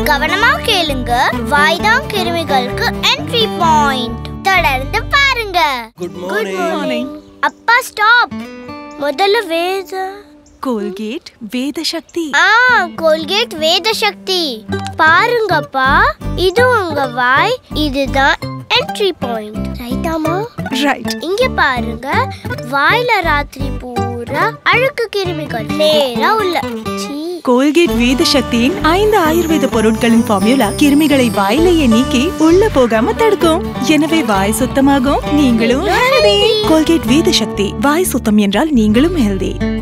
கவனமா கேளுங்க வாய்தான் கிருமிகளுக்கு entry point தொடர்ந்து பாருங்க குட் குட் மார்னிங் மார்னிங் அப்பா ஸ்டாப் முதல்ல வேத கோல்கேட் வேத சக்தி ஆ கோல்கேட் வேத சக்தி பாருங்கப்பா இது உங்க வாய் இதுதான் என்ட்ரி பாயிண்ட் ரைட்டாமா ரைட் இங்க பாருங்க வாயில ராத்திரி பூரா அழுக்கு கிருமிகள் நேரா உள்ள சீ கோல்கேட் வேத சக்தியின் ஐந்து ஆயுர்வேத பொருட்களின் ஃபார்முலா கிருமிகளை வாயிலேயே நீக்கி உள்ள போகாம தடுக்கும் எனவே வாய் சுத்தமாகும் நீங்களும் healthy. கோல்கேட் வேத சக்தி வாய் சுத்தம் என்றால் நீங்களும் ஹெல்தி